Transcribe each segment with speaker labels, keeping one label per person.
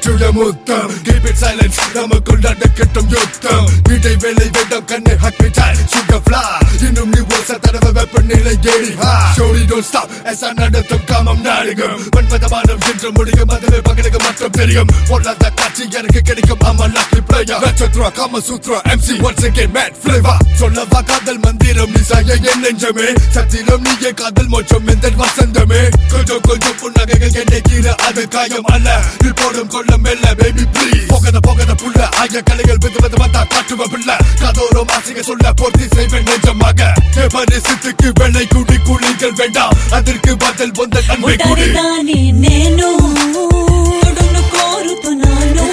Speaker 1: சுய முத்தம் keep it silence நமக்குள் நடக்கட்டும் யுத்தம் வீட்டை வேலை வேண்டாம் கண்ணை ஹாஸ்பிட்டல் சுகர் ஃபிளா இன்னும் நீ ஒரு தடவை வெப்பநிலை ஏறி ஷோரி டோன்ட் ஸ்டாப் எஸ்ஆ நடத்தும் காமம் நாடகம் மன்மதமானம் என்று முடியும் அதுவே பகலுக்கு மட்டும் தெரியும் பொல்லாத காட்சி எனக்கு கிடைக்கும் ஆமா லக்கி பிளேயர் நட்சத்திர Kama Sutra MC once again mad flavour சொல்லவா காதல் மந்திரம் நீ சாய என் நெஞ்சமே சத்திரம் நீயே காதல் மோட்சம் எந்த வசந்தமே கொஞ்சம் கொஞ்சம் புன்னகைகள் என்னை கீழ அது காயம் அல்ல நீ போடும் கொள்ள மெல்ல பேபி ப்ளீஸ் போகத போகத புள்ள ஆகிய கலைகள் வித வித வந்தா காட்டுவ பிள்ளை கதோரம் ஆசைக சொல்ல போட்டி செய்வேன் நெஞ்சமாக பரிசுத்துக்கு வெள்ளை குடி குழிகள் வேண்டாம் அதற்கு பதில் வந்த அன்பை குடி
Speaker 2: ఒంటరిదాన్ని నేను తొడును కోరుతున్నాను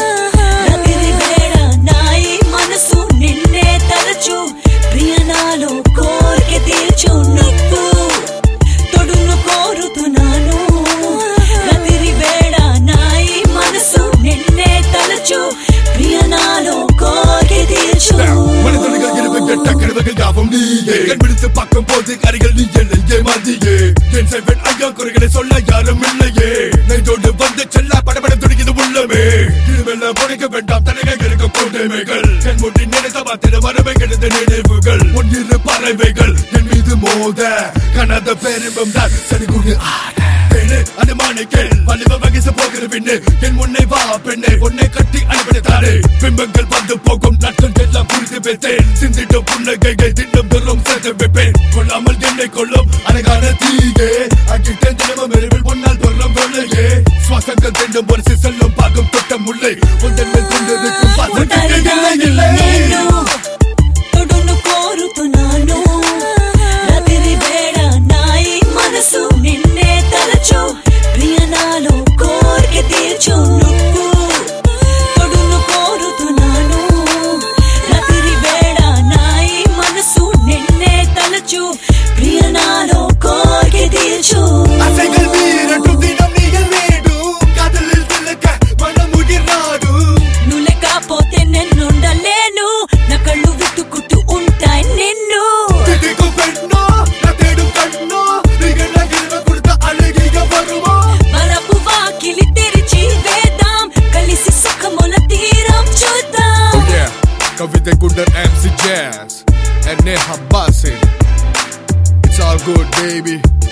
Speaker 2: రాత్రి వేళ నాయి మనసు నిన్నే తలచు ప్రియనాలో కోరిక తీర్చు నువ్వు తొడును కోరుతున్నాను రాత్రి వేళ నాయి మనసు నిన్నే తలచు ప్రియనాలో కోరిక తీర్చు
Speaker 1: மனிதர்கள் இருவை கெட்ட கருவகள் யாவும் நீயே கண் விடுத்து பார்க்கும் போது கரைகள் நீ என்னை ஏமாந்தியே என் செவன் ஐயா குறைகளை சொல்ல யாரும் இல்லையே நெஞ்சோடு வந்து செல்ல படபட துடிக்குது உள்ளமே இருவெல்ல புடைக்க வேண்டாம் தலைகள் இருக்க கொண்டைமைகள் என் முடி நினைத்த மாத்திர வரவைகளது நினைவுகள் உன் இரு பறவைகள் என் மீது மோத கனத பெரும்பம் தான் சரிகுடு ஆட பெண்ணு அனுமானிக்கேள் வலிவ வகிச போகிற பின்னு என் முன்னே வா பெண்ணே உன்னை கட்டி அனுப்பித்தாரே பிம்பங்கள் வந்து போகும் நாட்கள் எல்லாம் புரிந்து வைத்தேன் சிந்திட்டும் புன்னகைகள் திட்டம் பெறும் சேர்த்து வைப்பேன் கொள்ளாமல் என்னை கொள்ளும் அழகான தீயே அக்கிட்ட தினமும் எரிவில் பொன்னால் பொருளும் வேலையே சுவாசங்கள் திண்டும் ஒரு செல்லும் பாகும் தொட்ட முல்லை உந்தன் மேல் கொண்டிருக்கும் பாசத்துக்கு இல்லை இல்லை
Speaker 2: నేను తొడును కోరుతున్నాను రాత్రి వేళ నాయి మనసు నిన్నే తలచు ప్రియనాలో కోరిక తీర్చు నువ్వు తొడును కోరుతున్నాను రాత్రి వేళ నాయి మనసు నిన్నే తలచు ప్రియనాలో కోరిక తీర్చు
Speaker 1: அசைகள் வீரட்டும் தினம் நீங்கள் வேண்டும் காதலில் திலக்க மனம் உயிராடும்
Speaker 2: నువ్వు లేకపోతే నేనుండలేను నా కళ్ళు వెతుకుతూ ఉంటాయి నిన్ను
Speaker 1: திதிக்கும் பெண்ணோ நான் தேடும் கண்ணோ நீங்கள் நகிழ்வ கொடுத்த அழகிய வருமோ
Speaker 2: వరపు వాకిలి తెరిచి వేద్దాం కలిసి సుఖముల తీరం చూద్దాం
Speaker 1: Oh yeah, Kavita Gundar MC Jazz and Neha Basin. It's all good, baby.